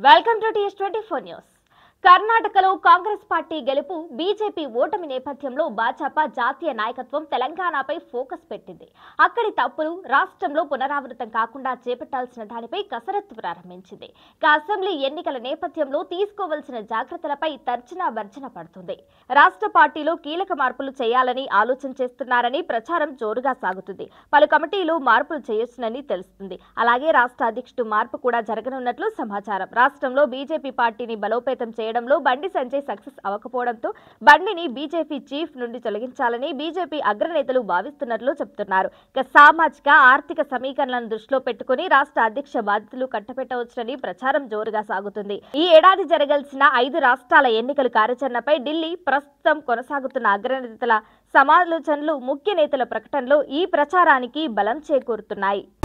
welcome to TS twenty four news కర్ణాటకలో Congress party గెలుపు BJP ఓటమి నేపథ్యంలో భాజపా జాతీయ నాయకత్వం తెలంగాణపై ఫోకస్ పెట్టింది అక్కడి తప్పులు రాష్ట్రంలో పునరావృతం కాకుండా చేపట్టాల్సిన దానిపై కసరత్తు ప్రారంభించింది ఇక అసెంబ్లీ ఎన్నికల నేపథ్యంలో తీసుకోవాల్సిన జాగ్రత్తలపై తర్జన భర్జన పడుతుంది రాష్ట్ర పార్టీలో కీలక మార్పులు చేయాలని ఆలోచన చేస్తున్నారని ప్రచారం జోరుగా సాగుతుంది పలు కమిటీలు మార్పులు చేయొచ్చునని తెలుస్తుంది అలాగే రాష్ట్ర అధ్యక్షుడు మార్పు కూడా జరగనున్నట్లు సమాచారం రాష్ట్రంలో బీజేపీ పార్టీని బలోపేతం చేయడంలో బండి సంజయ్ సక్సెస్ అవ్వకపోవడంతో బండిని బీజేపీ చీఫ్ నుండి తొలగించాలని బీజేపీ అగ్రనేతలు భావిస్తున్నట్లు చెబుతున్నారు ఇక సామాజిక ఆర్థిక సమీకరణలను దృష్టిలో పెట్టుకుని రాష్ట్ర అధ్యక్ష బాధ్యతలు కట్టపెట్టవచ్చునని ప్రచారం జోరుగా సాగుతుంది ఈ ఏడాది జరగాల్సిన ఐదు రాష్ట్రాల ఎన్నికల కార్యాచరణపై ఢిల్లీ ప్రస్తుతం కొనసాగుతున్న అగ్రనేతల సమాలోచనలు ముఖ్య నేతల ప్రకటనలు ఈ ప్రచారానికి బలం చేకూరుతున్నాయి